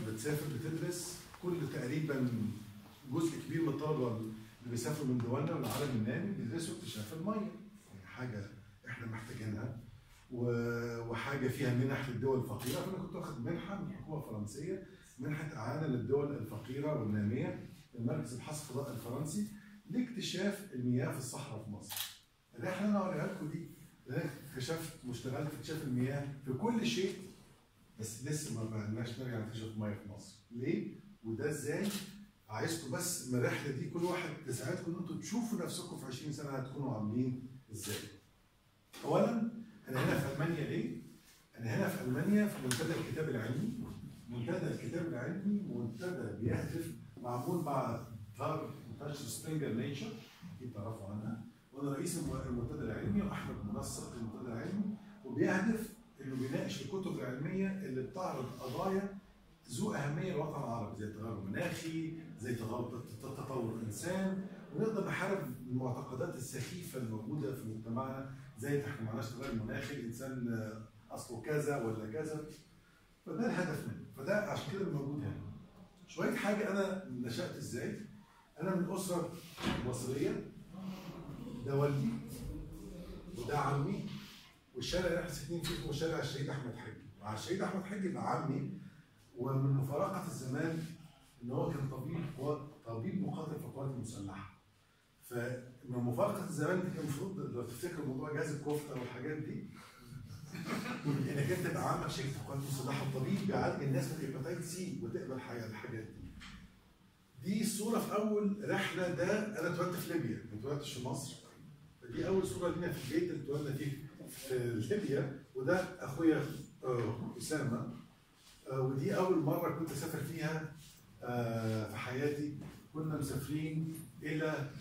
بتسافر بتدرس كل تقريبا جزء كبير من الطلبه اللي بيسافروا من دولنا والعالم النامي بيدرسوا اكتشاف الميه يعني حاجه احنا محتاجينها و- وحاجه فيها منح للدول الفقيره فانا كنت واخد منحه من الحكومه الفرنسيه منحه اعانه للدول الفقيره والناميه من مركز البحث الفضائي الفرنسي لاكتشاف المياه في الصحراء في مصر. الرحله اللي انا هوريها لكم دي انا اكتشفت واشتغلت في اكتشاف المياه في كل شيء بس لسه ما بقناش نرجع نكتشف ميه في مصر. ليه؟ وده ازاي؟ عايزكم بس من الرحله دي كل واحد تساعدكم ان انتم تشوفوا نفسكم في 20 سنه هتكونوا عاملين ازاي. اولا انا هنا في المانيا ليه؟ انا هنا في المانيا في منتدى الكتاب العلمي منتدى الكتاب العلمي منتدى بيهدف معمول مع دار منتشر سبرينجر نيتشر اكيد تعرفوا عنها وانا رئيس الم- المنتدى العلمي واحمد منسق المنتدى العلمي وبيهدف انه بيناقش الكتب العلميه اللي بتعرض قضايا ذو اهميه للوطن العربي زي التغير المناخي زي تغير- تطور الانسان ونقدر نحارب المعتقدات السخيفه الموجوده في مجتمعنا زي احنا ما عندناش تغير مناخي الانسان آه، اصله كذا ولا كذا فده الهدف منه فده عشان كده اللي موجود هنا شويه حاجه انا نشات ازاي انا من اسره مصريه ده والدي وده عمي والشارع اللي احنا ساكنين فيه هو شارع الشهيد احمد حجي مع الشهيد احمد حجي يبقى عمي ومن مفارقه الزمان ان هو كان طبيب قوات طبيب مقاتل في القوات المسلحه فمن مفارقه الزمان دي كان المفروض لو تفتكروا موضوع جهاز الكفته والحاجات دي انك انت تبقى عامل شركه القوات المسلحه الطبيب بيعالج الناس من الهيباتيت سي وتقبل حاجه الحاجات دي. دي صوره في اول رحله ده انا اتولدت في ليبيا ما اتولدتش في مصر. فدي اول صوره لينا في البيت اللي اتولدنا فيه في ليبيا وده اخويا آه، اسامه آه، ودي اول مره كنت اسافر فيها آه، في حياتي كنا مسافرين الى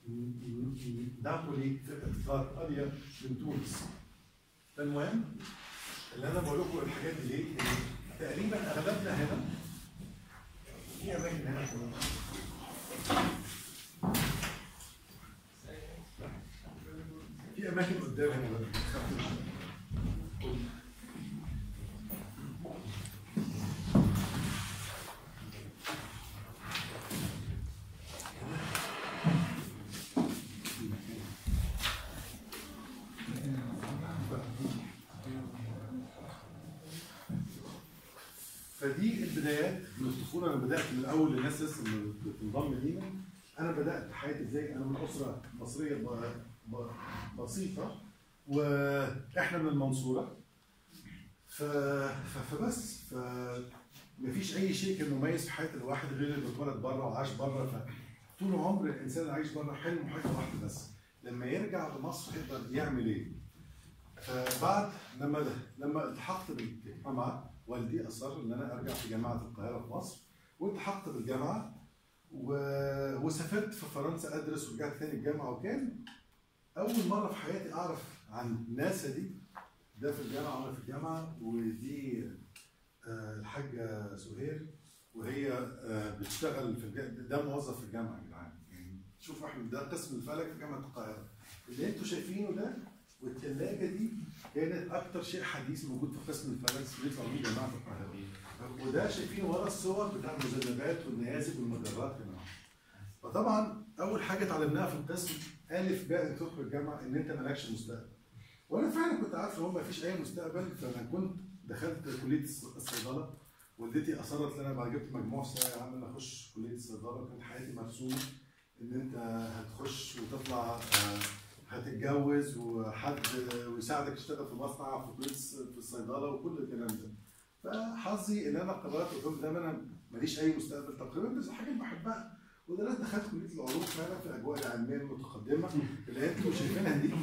نابولي في ايطاليا من تونس. فالمهم اللي انا بقول لكم الحاجات دي ليه؟ إن تقريبا اغلبنا هنا في اماكن هنا في اماكن قدام هنا بقى ما تخافوش. فدي البدايات من الطفوله انا بدات من اول الناس لسه بتنضم لينا انا بدات حياتي ازاي انا من اسره مصريه ب- ب- بسيطه واحنا من المنصوره ف... ف... فبس ف مفيش اي شيء كان مميز في حياه الواحد غير انه اتولد بره وعاش بره فطول عمر الانسان اللي عايش بره حلم حاجه واحده بس لما يرجع لمصر يقدر يعمل ايه؟ فبعد لما لما التحقت بالجامعه والدي اصر ان انا ارجع في جامعه القاهره في مصر والتحقت بالجامعه و... وسافرت في فرنسا ادرس ورجعت تاني الجامعه وكان اول مره في حياتي اعرف عن ناسا دي ده في الجامعه وانا في الجامعه ودي آه، الحاجه سهير وهي آه، بتشتغل في الج... ده موظف في الجامعه يا جدعان يعني شوفوا احنا ده قسم الفلك في جامعه القاهره اللي انتوا شايفينه ده والثلاجه دي كانت اكتر شيء حديث موجود في قسم الفلك اللي بيطلع من جامعه القاهره وده شايفين ورا الصور بتاع المذنبات والنيازك والمجرات هنا فطبعا اول حاجه اتعلمناها في القسم الف باء انك تدخل الجامعه ان انت مالكش مستقبل وانا فعلا كنت عارف ان هو ما فيش اي مستقبل فانا كنت دخلت كليه الص- الصيدله والدتي اصرت ان انا بعد جبت مجموع في ثانويه عامه اخش كليه الصيدله وكانت حياتي مرسومه ان انت هتخش وتطلع آه، هتتجوز وحد ويساعدك تشتغل في مصنع في كليه الص- في الصيدله وكل الكلام ده فحظي ان انا قررت قلت لهم ده انا ماليش اي مستقبل تقريبا بس حاجه بحبها ودلوقتي دخلت كليه العلوم فعلا في الاجواء العلميه المتقدمه اللي انتم شايفينها دي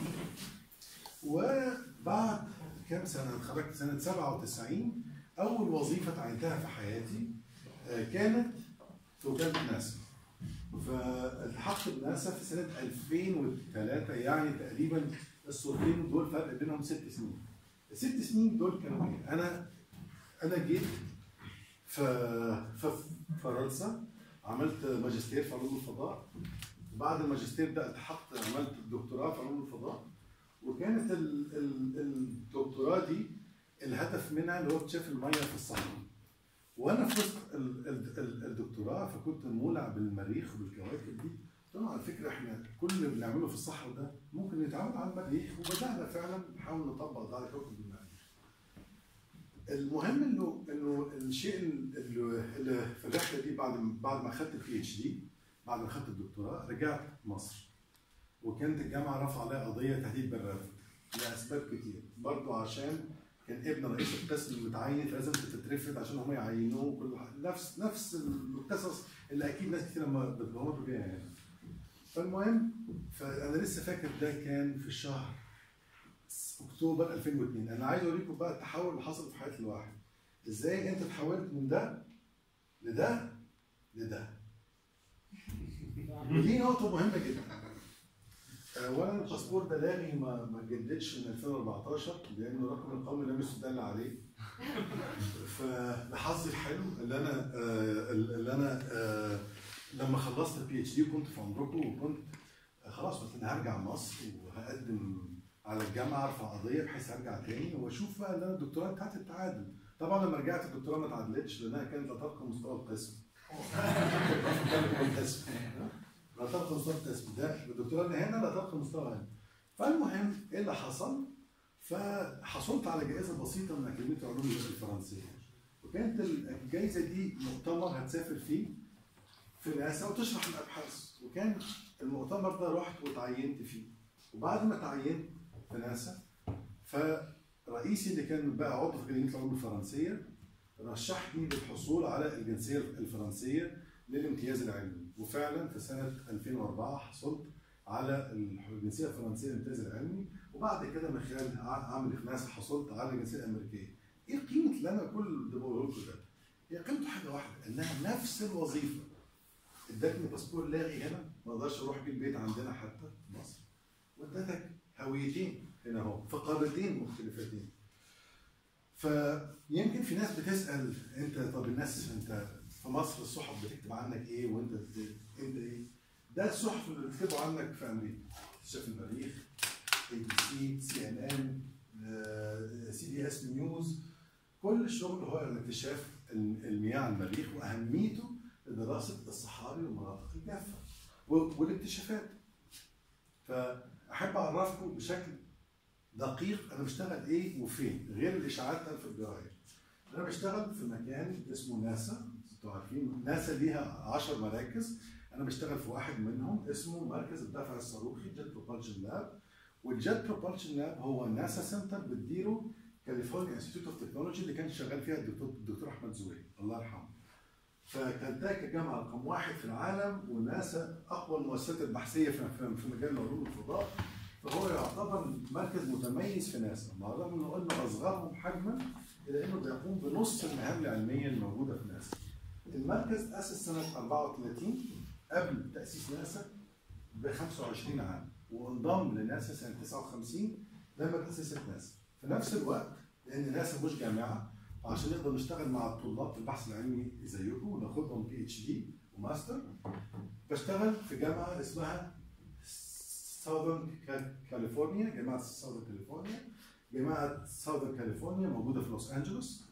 وبعد كام سنه اتخرجت سنه 97 اول وظيفه تعينتها في حياتي آه، كانت في وكاله ناسا فالتحقت بناسا في سنه 2003 يعني تقريبا الصورتين دول فرق بينهم ست سنين الست سنين دول كانوا ايه؟ انا انا جيت في في فرنسا عملت ماجستير في علوم الفضاء وبعد الماجستير ده التحقت عملت الدكتوراه في علوم الفضاء وكانت ال- ال- الدكتوراه دي الهدف منها اللي هو اكتشاف الميه في الصحراء وانا في وسط ال- ال- ال- الدكتوراه فكنت مولع بالمريخ وبالكواكب دي قلت لهم على فكره احنا كل اللي بنعمله في الصحراء ده ممكن يتعامل على المريخ وبدانا فعلا نحاول نطبق ده على كوكب المريخ. المهم انه انه الشيء اللي, اللي في الرحله دي بعد بعد ما اخذت البي اتش دي بعد ما اخذت الدكتوراه رجعت مصر وكانت الجامعه رافعه عليها قضيه تهديد بالرفض لاسباب كتير برضه عشان كان ابن رئيس القسم متعين فلازم تترفض عشان هم يعينوه وكل حاجه نفس نفس القصص اللي اكيد ناس كتير لما بتمر بيها هنا فالمهم فانا لسه فاكر ده كان في شهر اكتوبر 2002 انا عايز اوريكم بقى التحول اللي حصل في حياه الواحد ازاي انت تحولت من ده لده لده ودي نقطه مهمه جدا اولا الباسبور ده لاغي ما ما اتجددش من 2014 لانه الرقم القومي لم يستدل عليه فلحظي الحلو اللي انا آه، اللي انا آه، لما خلصت البي اتش دي وكنت في عمركم وكنت خلاص قلت انا هرجع مصر وهقدم على الجامعه ارفع قضيه بحيث ارجع تاني واشوف بقى ان انا الدكتوراه بتاعتي تتعادل طبعا لما رجعت الدكتوراه ما اتعادلتش لانها كانت لا ترقى مستوى القسم القسم لا ترقى مستوى القسم ده الدكتوراه اللي هنا لا ترقى مستوى هنا فالمهم ايه اللي حصل؟ فحصلت على جائزه بسيطه من اكاديميه العلوم الفرنسيه وكانت الجائزه دي مؤتمر هتسافر فيه في ناسا وتشرح الابحاث وكان المؤتمر ده رحت وتعينت فيه وبعد ما تعينت في ناسا فرئيسي اللي كان بقى عضو في اكاديميه العلوم الفرنسيه رشحني للحصول على الجنسيه الفرنسيه للامتياز العلمي وفعلا في سنه 2004 حصلت على الجنسيه الفرنسيه للامتياز العلمي وبعد كده من خلال عملي في ناسا حصلت على الجنسيه الامريكيه. ايه قيمه اللي انا كل اللي بقوله لكم ده؟ هي قيمته حاجه واحده انها نفس الوظيفه. ادتني باسبور لاغي هنا ما اقدرش اروح بيه البيت عندنا حتى في مصر. وادتك هويتين هنا اهو في قارتين مختلفتين. فيمكن في ناس بتسال انت طب الناس انت في مصر الصحف بتكتب عنك ايه وانت انت ايه؟ ده الصحف اللي بتكتبوا عنك في امريكا. شاف المريخ اي بي سي سي ان ان سي بي اس نيوز كل الشغل هو الاكتشاف المياه على المريخ واهميته لدراسه الصحاري والمناطق الجافه والاكتشافات. فاحب اعرفكم بشكل دقيق انا بشتغل ايه وفين غير الاشاعات في الجرايد. انا بشتغل في مكان اسمه ناسا انتوا عارفين ناسا ليها 10 مراكز انا بشتغل في واحد منهم اسمه مركز الدفع الصاروخي جيت بروبالشن لاب والجيت بروبالشن لاب هو ناسا سنتر بتديره كاليفورنيا انستيتيوت اوف تكنولوجي اللي كان شغال فيها الدكتور الدكتور احمد زويل الله يرحمه. فكالتاك الجامعه رقم واحد في العالم وناسا اقوى المؤسسات البحثيه في في مجال علوم الفضاء فهو يعتبر مركز متميز في ناسا مع الرغم انه قلنا اصغرهم حجما الا انه بيقوم بنص المهام العلميه الموجوده في ناسا. المركز اسس سنه 34 قبل تاسيس ناسا ب 25 عام وانضم لناسا سنه 59 لما تاسست ناسا في نفس الوقت لان ناسا مش جامعه وعشان نقدر نشتغل مع الطلاب في البحث العلمي زيكم وناخدهم بي اتش دي وماستر بشتغل في جامعه اسمها ساوثرن كاليفورنيا جامعه ساوثرن كاليفورنيا جامعه ساوثرن كاليفورنيا موجوده في لوس انجلوس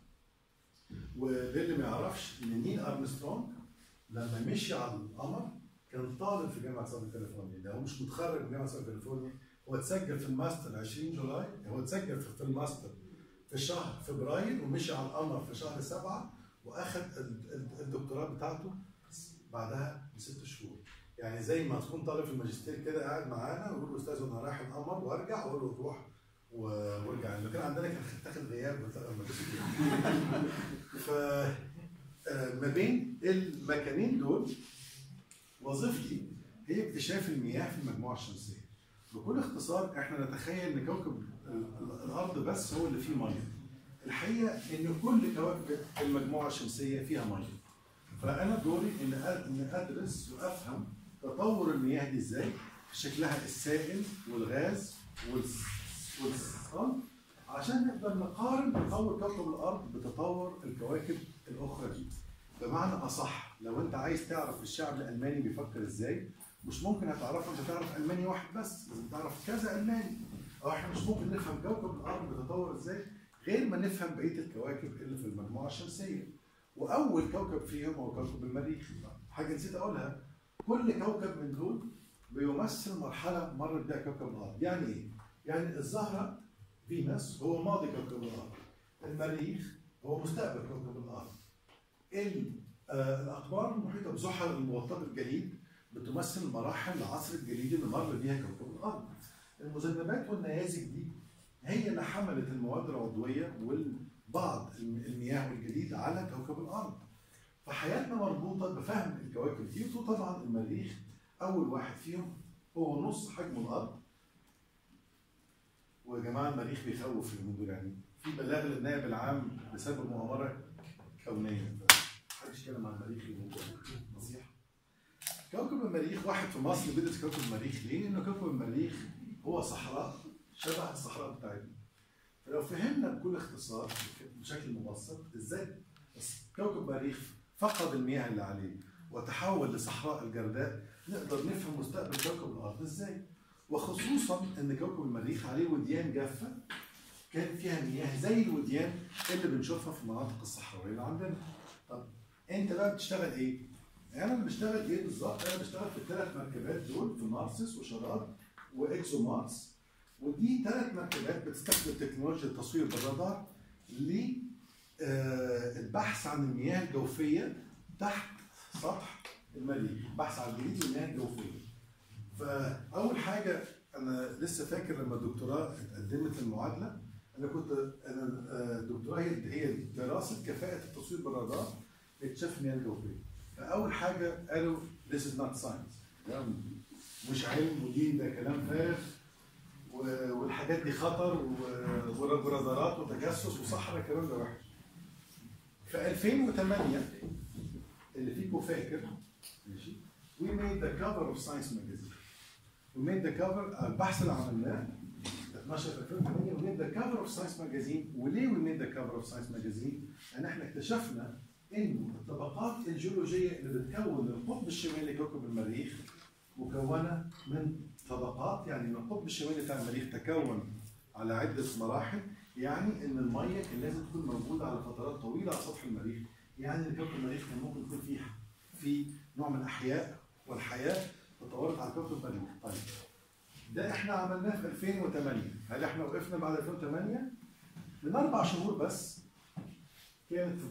وللي ما يعرفش ان نيل ارمسترونج لما مشي على القمر كان طالب في جامعه ساوث كاليفورنيا ده هو مش متخرج من جامعه ساوث كاليفورنيا هو اتسجل في الماستر 20 جولاي هو اتسجل في الماستر في شهر فبراير ومشي على القمر في شهر سبعه واخد الدكتوراه بتاعته بعدها بست شهور يعني زي ما تكون طالب في الماجستير كده قاعد معانا ويقول له استاذ انا رايح القمر وارجع واقول له روح وارجع لو كان عندنا كان تاخد غياب بتاع الماجستير ف ما بين المكانين دول وظيفتي هي اكتشاف المياه في المجموعه الشمسيه. بكل اختصار احنا نتخيل ان كوكب الارض بس هو اللي فيه ميه. الحقيقه ان كل كواكب المجموعه الشمسيه فيها ميه. فانا دوري ان ان ادرس وافهم تطور المياه دي ازاي شكلها السائل والغاز والصلب عشان نقدر نقارن تطور كوكب الارض بتطور الكواكب الاخرى دي. بمعنى اصح لو انت عايز تعرف الشعب الالماني بيفكر ازاي مش ممكن هتعرفه انت تعرف الماني واحد بس لازم تعرف كذا الماني او احنا مش ممكن نفهم كوكب الارض بيتطور ازاي غير ما نفهم بقيه الكواكب اللي في المجموعه الشمسيه واول كوكب فيهم هو كوكب المريخ حاجه نسيت اقولها كل كوكب من دول بيمثل مرحله مر بها كوكب الارض يعني ايه يعني الزهره فينوس هو ماضي كوكب الارض المريخ هو مستقبل كوكب الارض ال- آه، الاقمار المحيطه بزحل المغطاه بالجليد بتمثل مراحل العصر الجليدي اللي مر بيها كوكب الارض المذنبات والنيازك دي هي اللي حملت المواد العضويه وبعض المياه والجليد على كوكب الارض فحياتنا مربوطه بفهم الكواكب دي وطبعا المريخ اول واحد فيهم هو نص حجم الارض ويا جماعه المريخ بيخوف اليومين دول يعني في بلاغ للنائب العام بسبب مؤامره كونيه محدش يتكلم عن المريخ اليومين دول نصيحه كوكب المريخ واحد في مصر بيدرس كوكب المريخ ليه؟ لأن كوكب المريخ هو صحراء شبه الصحراء بتاعتنا. فلو فهمنا بكل اختصار بشكل مبسط ازاي كوكب المريخ فقد المياه اللي عليه وتحول لصحراء الجرداء نقدر نفهم مستقبل كوكب الارض ازاي وخصوصا ان كوكب المريخ عليه وديان جافه كان فيها مياه زي الوديان اللي بنشوفها في المناطق الصحراويه اللي عندنا طب انت بقى بتشتغل ايه انا اللي بشتغل ايه بالظبط انا بشتغل في الثلاث مركبات دول في مارسس وشراد واكسو مارس ودي ثلاث مركبات بتستخدم تكنولوجيا التصوير بالرادار للبحث عن المياه الجوفيه تحت سطح المريخ بحث عن جليد المياه الجوفيه فاول حاجه انا لسه فاكر لما الدكتوراه اتقدمت المعادله انا كنت انا آه، الدكتوراه هي هي دراسه كفاءه التصوير بالرادار لاكتشاف المياه الجوفيه فاول حاجه قالوا this is not science ده مش علم ودين ده كلام فارغ و- والحاجات دي خطر و- ورادارات وتجسس وصحراء الكلام ده وحش في 2008 اللي فيكم فاكر ماشي we made the cover of science magazine we made the cover البحث اللي عملناه 12 في 2008 we made the cover of science magazine وليه we made the cover of science magazine؟ لان احنا اكتشفنا ان الطبقات الجيولوجيه اللي بتكون القطب الشمالي لكوكب المريخ مكونه من طبقات يعني ان القطب الشمالي بتاع المريخ تكون على عده مراحل يعني ان الميه كان لازم تكون موجوده على فترات طويله على سطح المريخ يعني ان كوكب المريخ كان ممكن يكون فيه في نوع من الاحياء والحياه تطورت على كوكب المريخ طيب ده احنا عملناه في 2008 هل احنا وقفنا بعد 2008 من اربع شهور بس كانت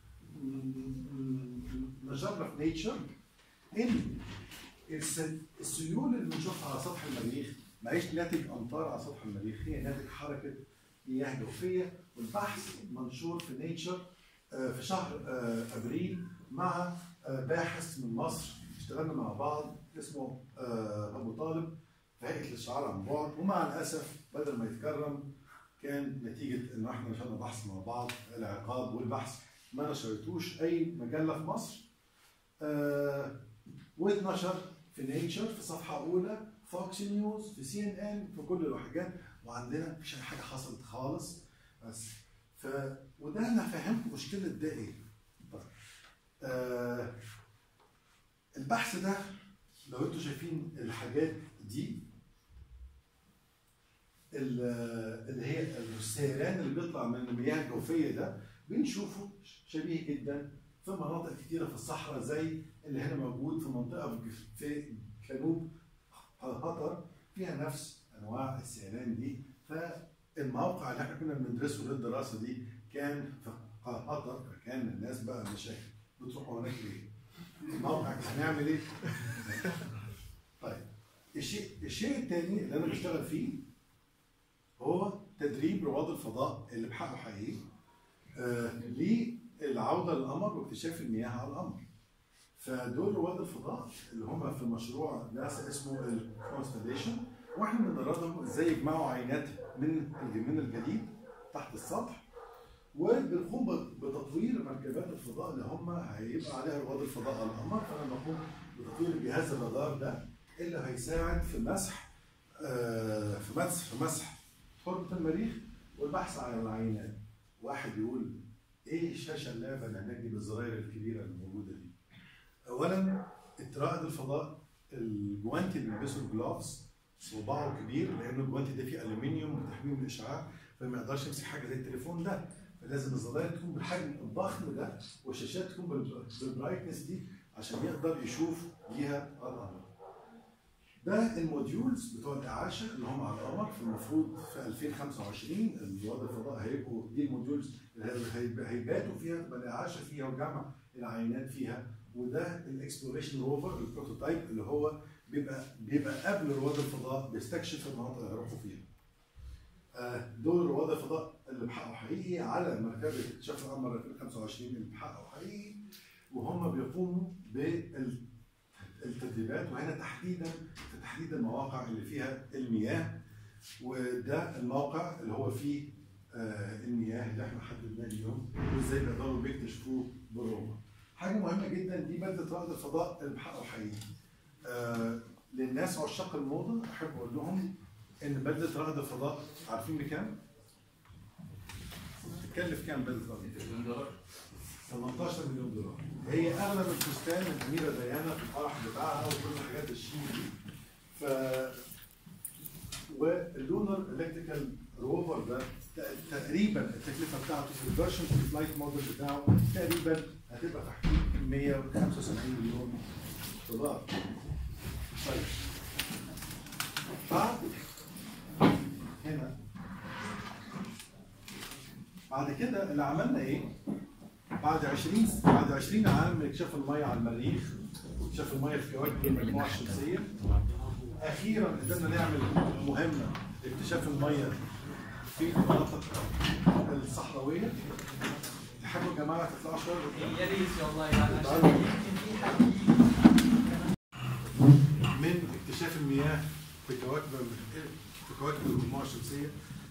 نشرنا في نيتشر ان الس- السيول اللي بنشوفها على سطح المريخ ما هيش ناتج امطار على سطح المريخ هي ناتج حركه مياه جوفيه والبحث منشور في نيتشر في شهر آه، ابريل مع آه، باحث من مصر اشتغلنا مع بعض اسمه آه، ابو طالب في هيئه الاشعار عن بعد ومع الاسف بدل ما يتكرم كان نتيجه ان احنا نشرنا بحث مع بعض العقاب والبحث ما نشرتوش اي مجله في مصر آه واتنشر في نيتشر في صفحه اولى فوكس نيوز في سي ان ان في كل الحاجات وعندنا مفيش اي حاجه حصلت خالص بس ف وده انا فهمت مشكله ده ايه طيب آه البحث ده لو انتوا شايفين الحاجات دي ال- اللي هي السيلان اللي بيطلع من المياه الجوفيه ده بنشوفه شبيه جدا في مناطق كتيره في الصحراء زي اللي هنا موجود في منطقه في جنوب قطر فيها نفس انواع السيلان دي فالموقع اللي احنا كنا بندرسه للدراسه دي كان في قطر فكان الناس بقى مشاكل بتروحوا هناك ليه؟ الموقع هنعمل ايه؟ طيب الشيء الشيء الثاني اللي انا بشتغل فيه هو تدريب رواد الفضاء اللي بحقه حقيقي آه للعوده للقمر واكتشاف المياه على القمر. فدول رواد الفضاء اللي هم في مشروع ناسا اسمه الكونستليشن واحنا بندربهم ازاي يجمعوا عينات من من الجليد تحت السطح وبنقوم بتطوير مركبات الفضاء اللي هم هيبقى عليها رواد الفضاء على القمر فانا بقوم بتطوير جهاز الرادار ده اللي هيساعد في مسح آه، في مسح في مسح تربة المريخ والبحث عن العينات واحد يقول ايه الشاشه اللعبه اللي هناك دي بالزراير الكبيره اللي موجوده دي اولا رائد الفضاء الجوانتي اللي بيلبسه الجلافز صباعه كبير لان الجوانتي ده فيه الومنيوم وتحميه من الاشعاع فما يقدرش يمسك حاجه زي التليفون ده لازم الظلال تكون بالحجم الضخم ده والشاشات تكون بال- بالبرايتنس دي عشان يقدر يشوف بيها القمر. ده الموديولز بتوع الاعاشه اللي هم على القمر في المفروض في 2025 رواد الفضاء هيبقوا دي الموديولز اللي هيب- هيباتوا فيها تبقى الاعاشه فيها وجمع العينات فيها وده الاكسبلوريشن روفر البروتوتايب اللي هو بيبقى بيبقى قبل رواد الفضاء بيستكشف المناطق اللي هيروحوا فيها. آه، دول رواد الفضاء اللي بحققوا حقيقي على مركبه اكتشاف القمر 2025 اللي بحققوا حقيقي وهم بيقوموا بالتدريبات وهنا تحديدا في تحديد المواقع اللي فيها المياه وده الموقع اللي هو فيه آه، المياه اللي احنا حددناه اليوم وازاي بيقدروا بيكتشفوه بالروبوت. حاجه مهمه جدا دي ماده رائد الفضاء اللي بحققوا حقيقي. آه، للناس عشاق الموضه احب اقول لهم ان بدله رائد الفضاء عارفين بكام؟ تكلف كام بدله رائد الفضاء؟ مليون دولار 18 مليون دولار هي اغلى من فستان الاميره ديانا في الفرح بتاعها وكل حاجات الشيك دي ف واللونر الكتريكال روفر ده ت- تقريبا التكلفه بتاعته في الفيرجن في الفلايت موديل بتاعه تقريبا هتبقى في حدود 175 مليون دولار طيب بعد هنا بعد كده اللي عملنا ايه؟ بعد 20 بعد 20 عام من اكتشاف الميه على المريخ واكتشاف الميه في كواكب المجموعه الشمسيه اخيرا قدرنا نعمل مهمه لاكتشاف الميه في المناطق الصحراويه تحبوا يا جماعه تطلعوا شويه يا ريت والله يعني تعالوا. عشان يمكن في حديث من اكتشاف المياه في كواكب في كواكب المجموعه الشمسيه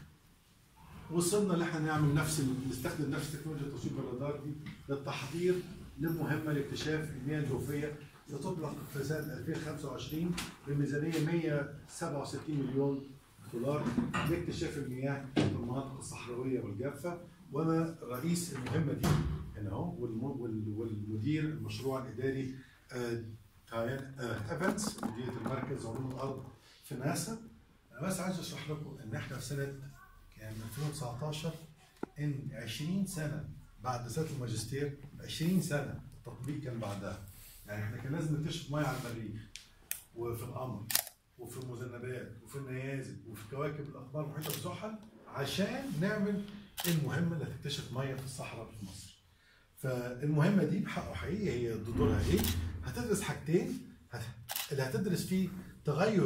وصلنا ان احنا نعمل نفس ال- نستخدم نفس تكنولوجيا تصوير الرادار دي للتحضير لمهمه لاكتشاف المياه الجوفيه ستطلق في سنه 2025 بميزانيه 167 مليون دولار لاكتشاف المياه في المناطق الصحراويه والجافه وانا رئيس المهمه دي هنا اهو والم- وال- والمدير المشروع الاداري آه، تايان آه، ايفنز مديريه المركز علوم الارض في ناسا انا بس عايز اشرح لكم ان احنا في سنه كان 2019 ان 20 سنه بعد سنه الماجستير 20 سنه التطبيق كان بعدها يعني احنا كان لازم نكتشف ميه على المريخ وفي القمر وفي المذنبات وفي النيازك وفي كواكب الاقمار المحيطه بزحل عشان نعمل المهمه اللي هتكتشف ميه في الصحراء في مصر. فالمهمه دي بحقه حقيقي هي دورها ايه؟ هتدرس حاجتين هت- اللي هتدرس فيه تغير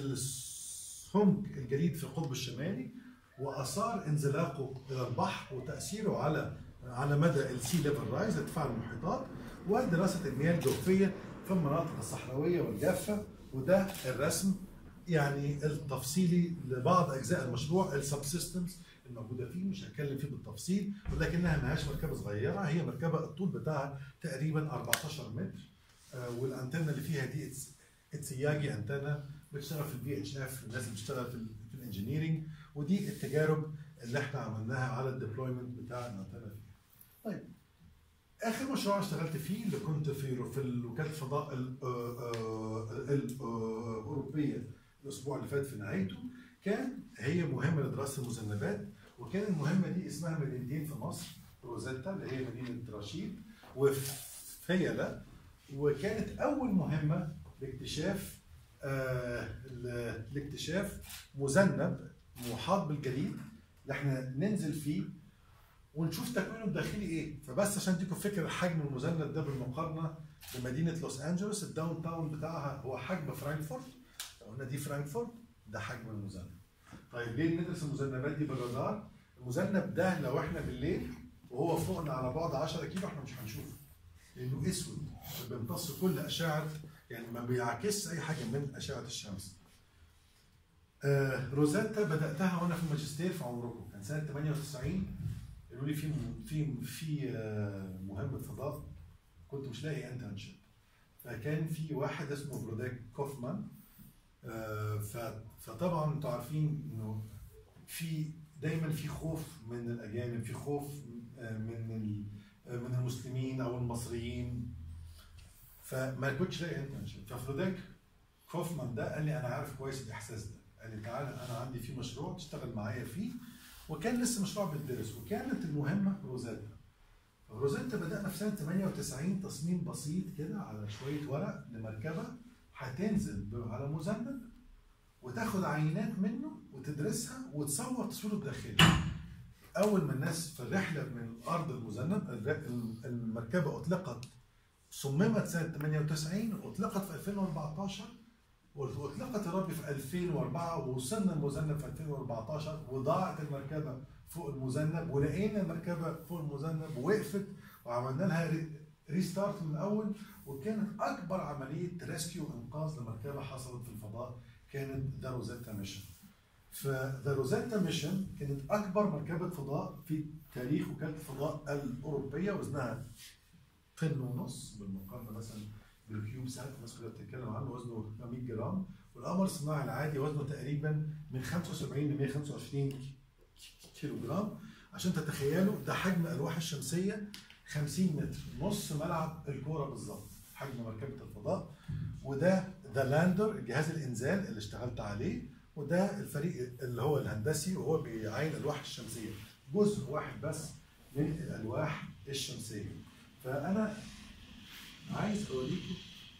السمك الجليد في القطب الشمالي واثار انزلاقه الى البحر وتاثيره على على مدى السي ليفل رايز ارتفاع المحيطات ودراسه المياه الجوفيه في المناطق الصحراويه والجافه وده الرسم يعني التفصيلي لبعض اجزاء المشروع السب سيستمز الموجوده فيه مش هتكلم فيه بالتفصيل ولكنها ما هياش مركبه صغيره هي مركبه الطول بتاعها تقريبا 14 متر آه، والانتنه اللي فيها دي اتس اتسياجي انتنه بتشتغل في البي اتش اف الناس اللي بتشتغل في, ال- في الانجينيرنج ودي التجارب اللي احنا عملناها على الديبلويمنت بتاع الانتنه فيها. طيب اخر مشروع اشتغلت فيه اللي كنت في في وكاله الفضاء ال- آه، آه، ال- آه، الاوروبيه الاسبوع اللي فات في نهايته كان هي مهمه لدراسه المذنبات وكان المهمه دي اسمها مدينتين في مصر روزيتا اللي هي مدينه رشيد وفيلا وكانت اول مهمه لاكتشاف آه ل- لاكتشاف مذنب محاط بالجليد اللي احنا ننزل فيه ونشوف تكوينه الداخلي ايه فبس عشان تديكم فكره حجم المذنب ده بالمقارنه بمدينه لوس انجلوس الداون تاون بتاعها هو حجم فرانكفورت لو قلنا دي فرانكفورت ده حجم المذنب طيب ليه ندرس المذنبات دي بالرادار المذنب ده لو احنا بالليل وهو فوقنا على بعد 10 كيلو احنا مش هنشوفه لانه اسود بيمتص كل اشعه يعني ما بيعكسش اي حاجه من اشعه الشمس آه روزاتا بداتها وانا في الماجستير في عمركم كان سنه 98 قالوا لي في في في آه، مهمه فضاء كنت مش لاقي انترنشيب فكان في واحد اسمه بروداك كوفمان آه، ف- فطبعا انتوا عارفين انه في دايما في خوف من الاجانب في خوف آه، من ال- آه، من المسلمين او المصريين فما كنتش لاقي انترنشيب ففروداك كوفمان ده قال لي انا عارف كويس الاحساس ده قال لي تعالى انا عندي في مشروع تشتغل معايا فيه وكان لسه مشروع بيدرس وكانت المهمه روزاتا روزاتا بدانا في سنه 98 تصميم بسيط كده على شويه ورق لمركبه هتنزل ب- على مذنب وتاخد عينات منه وتدرسها وتصور تصويره الداخلي اول ما الناس في الرحله من ارض المذنب الر- المركبه اطلقت صممت سنه 98 واطلقت في 2014 واطلقت يا ربي في 2004 ووصلنا المذنب في 2014 وضاعت المركبه فوق المذنب ولقينا المركبه فوق المذنب ووقفت وعملنا لها ري- ريستارت من الاول وكانت اكبر عمليه ريسكيو وانقاذ لمركبه حصلت في الفضاء كانت ذا روزيتا ميشن. فذا روزيتا ميشن كانت اكبر مركبه فضاء في تاريخ وكاله الفضاء الاوروبيه وزنها طن ونص بالمقارنه مثلا بالكيوب سات الناس كلها بتتكلم عنه وزنه 100 جرام والقمر الصناعي العادي وزنه تقريبا من 75 ل 125 كيلو جرام عشان تتخيلوا ده حجم الالواح الشمسيه 50 متر نص ملعب الكوره بالظبط حجم مركبه الفضاء وده ذا لاندر جهاز الانزال اللي اشتغلت عليه وده الفريق اللي هو الهندسي وهو بيعاين الالواح الشمسيه جزء واحد بس من الالواح الشمسيه فانا عايز اوريكم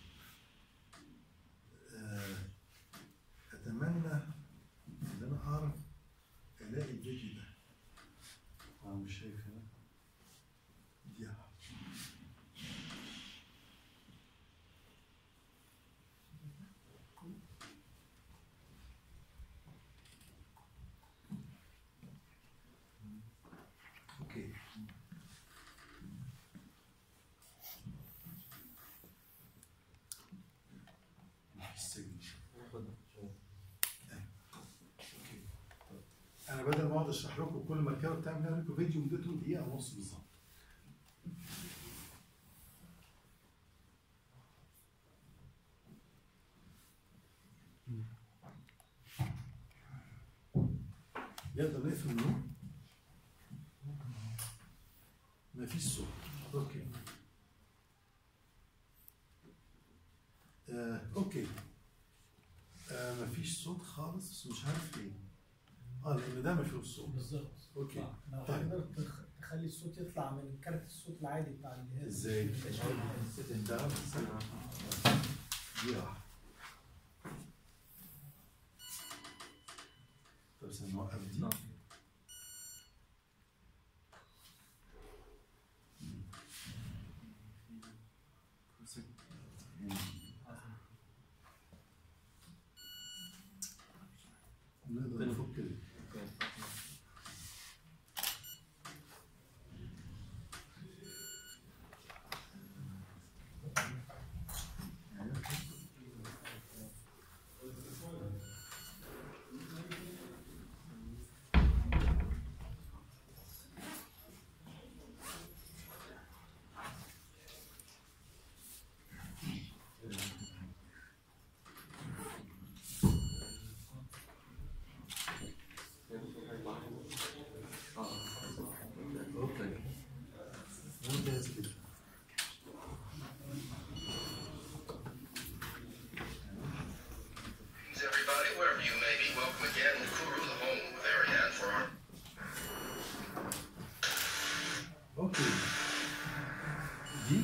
آه، اتمنى ان انا اعرف الاقي الفيديو ده انا مش شايف هنا دي اوكي السجن انا بدل ما اقعد اشرح لكم كل مركبه بتعمل اعمل لكم فيديو مدته دقيقه ونص بالظبط يلا نقفل النور مفيش صوت اوكي آه، اوكي آه، مفيش صوت خالص بس مش عارف ليه اه لان ده مفيش صوت بالظبط اوكي آه، لو طيب. تقدر تخ- تخلي الصوت يطلع من كارت الصوت العادي بتاع الجهاز ازاي؟ ده دي واحدة طب استنى نوقف دي نقدر نفك دي اوكي ممتاز جدا Greetings, everybody, wherever you may be. Welcome again to Kuru, the home of Ariane for our اوكي دي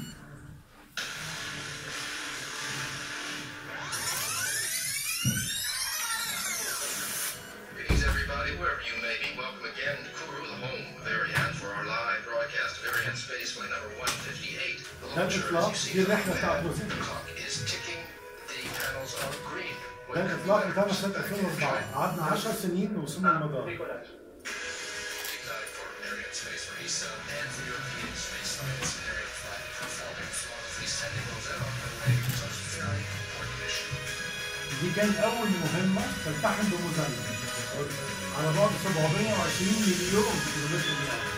Greetings, everybody, wherever you may be. Welcome again to Kuru, the home of Ariane for our live broadcast of Ariane Spaceway number 158. The ده launcher, الإطلاق as you see دي from الرحلة the بتاعت pad, روزيتا. the clock is ticking. The panels are green. ده الاطلاق بتاعنا سنه 2004 قعدنا 10 سنين ووصلنا المدار Igniting for Ariane Space for ESA and for European space science and Ariane flight performing flawlessly sending Rosetta on her way to such a very important mission. دي كانت اول مهمه تلتحم بمذنب على بعد 720 مليون كيلومتر من الارض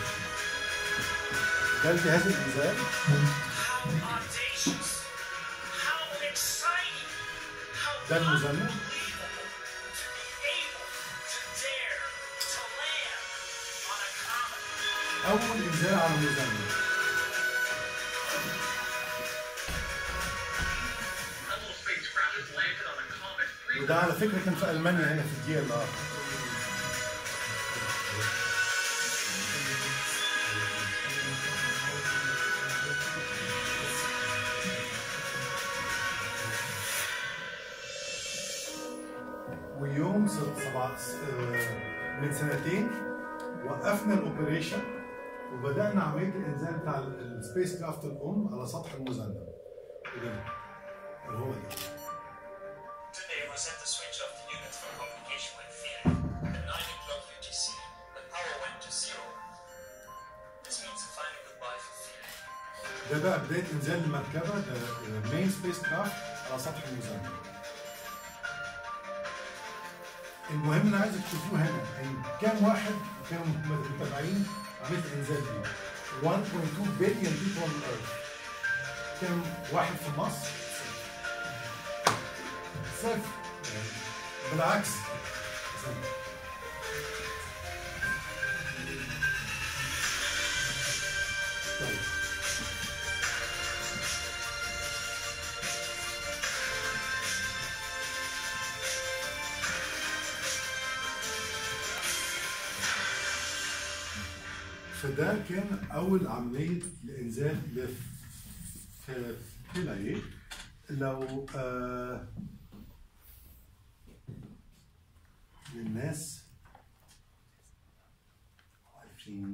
ده الجهاز الانزال How audacious! How exciting! How ده المذنب unbelievable to be able to dare to land on a comet. اول انزال على مذنب Hubble spacecraft has landed on a comet three وده على فكره كان في المانيا هنا في الدي ال ار س- سبعة آه، من سنتين وقفنا الاوبريشن وبدانا عمليه الانزال بتاع السبيس كرافت الام على سطح المذنب وده اللي هو ده Today we set the switch off the unit for communication with field. At 9 o'clock UTC, the power went to zero. This means a final goodbye for field. ده بقى بدايه انزال المركبه ده مين سبيس كرافت على سطح المذنب المهم انا عايزك تشوفوه هنا ان كام واحد كانوا متابعين عمليه الانزال دي 1.2 بليون بيبل on earth كام واحد في مصر؟ صفر بالعكس صفر. طيب فده كان اول عمليه لانزال لفيلايه لو آه للناس عارفين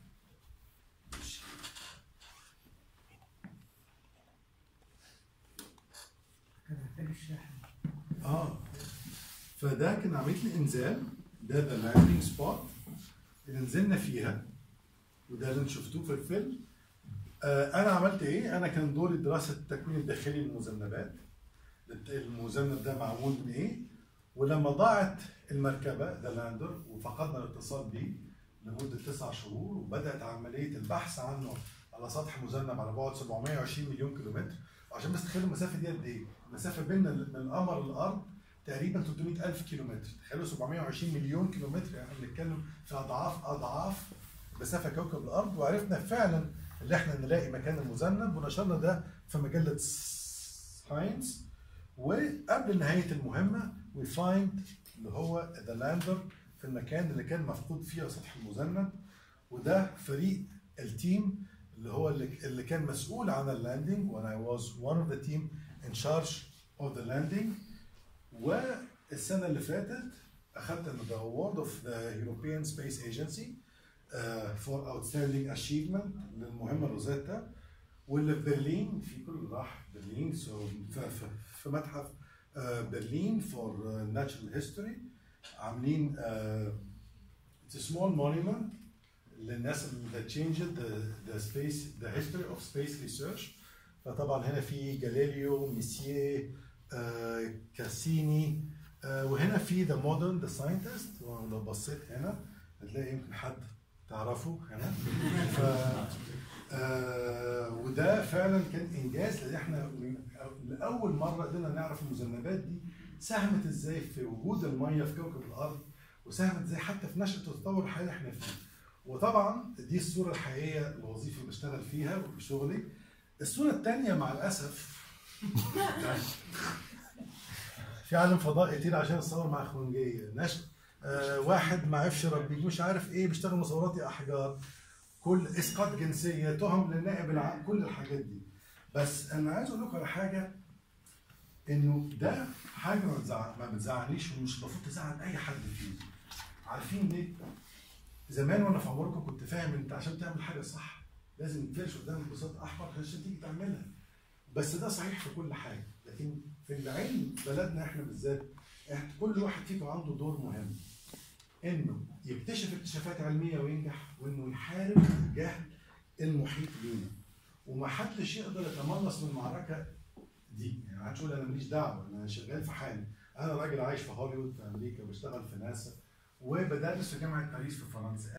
كان محتاج الشاحن اه فده كان عمليه الانزال ده ذا لاندنج سبوت اللي نزلنا فيها وده اللي انتم شفتوه في الفيلم آه انا عملت ايه؟ انا كان دوري دراسه التكوين الداخلي للمذنبات المذنب ده معمول من ايه؟ ولما ضاعت المركبه ذا لاندر وفقدنا الاتصال بيه لمده تسع شهور وبدات عمليه البحث عنه على سطح مذنب على بعد 720 مليون كيلومتر عشان بس تخيلوا المسافه دي قد ايه؟ المسافه بيننا من القمر للارض تقريبا 300 ألف كيلومتر تخيلوا 720 مليون كيلومتر يعني احنا بنتكلم في أضعاف أضعاف مسافة كوكب الأرض وعرفنا فعلا اللي احنا نلاقي مكان المذنب ونشرنا ده في مجلة ساينس وقبل نهاية المهمة وي فايند اللي هو ذا لاندر في المكان اللي كان مفقود فيه سطح المذنب وده فريق التيم اللي هو اللي, اللي كان مسؤول عن اللاندنج وانا I was one of the team in charge of the landing والسنة اللي فاتت أخدت ذا award of the European Space Agency uh, for outstanding achievement للمهمة روزيتا واللي في برلين في كل راح برلين so في, في, في متحف uh, برلين for uh, natural history عاملين uh, it's a small monument للناس اللي that changed the, the space the history of space research فطبعا هنا في جاليليو ميسيه آه، كاسيني آه، وهنا في ذا مودرن ذا ساينتست لو بصيت هنا هتلاقي يمكن حد تعرفه هنا ف آه، وده فعلا كان انجاز لان احنا لاول مره قدرنا نعرف المذنبات دي ساهمت ازاي في وجود الميه في كوكب الارض وساهمت ازاي حتى في نشاه وتطور الحياه اللي احنا فيه وطبعا دي الصوره الحقيقيه الوظيفه اللي بشتغل فيها وفي شغلي الصوره الثانيه مع الاسف في عالم فضاء كتير عشان يتصور مع اخوانجيه ناس آه واحد ما عرفش يربيه مش عارف ايه بيشتغل مصورات احجار كل اسقاط جنسيه تهم للنائب العام كل الحاجات دي بس انا عايز اقول لكم على حاجه انه ده حاجه ما بتزعل ما بتزعلنيش ومش المفروض تزعل اي حد فينا عارفين ليه؟ زمان وانا في عمركم كنت فاهم انت عشان تعمل حاجه صح لازم تفرش قدامك بساط احمر عشان تيجي تعملها بس ده صحيح في كل حاجه لكن في العلم بلدنا احنا بالذات احنا كل واحد فيكم عنده دور مهم انه يكتشف اكتشافات علميه وينجح وانه يحارب الجهل المحيط بينا ومحدش يقدر يتملص من المعركه دي يعني محدش يقول انا ماليش دعوه انا شغال في حالي انا راجل عايش في هوليوود في امريكا وبشتغل في ناسا وبدرس في جامعه باريس في فرنسا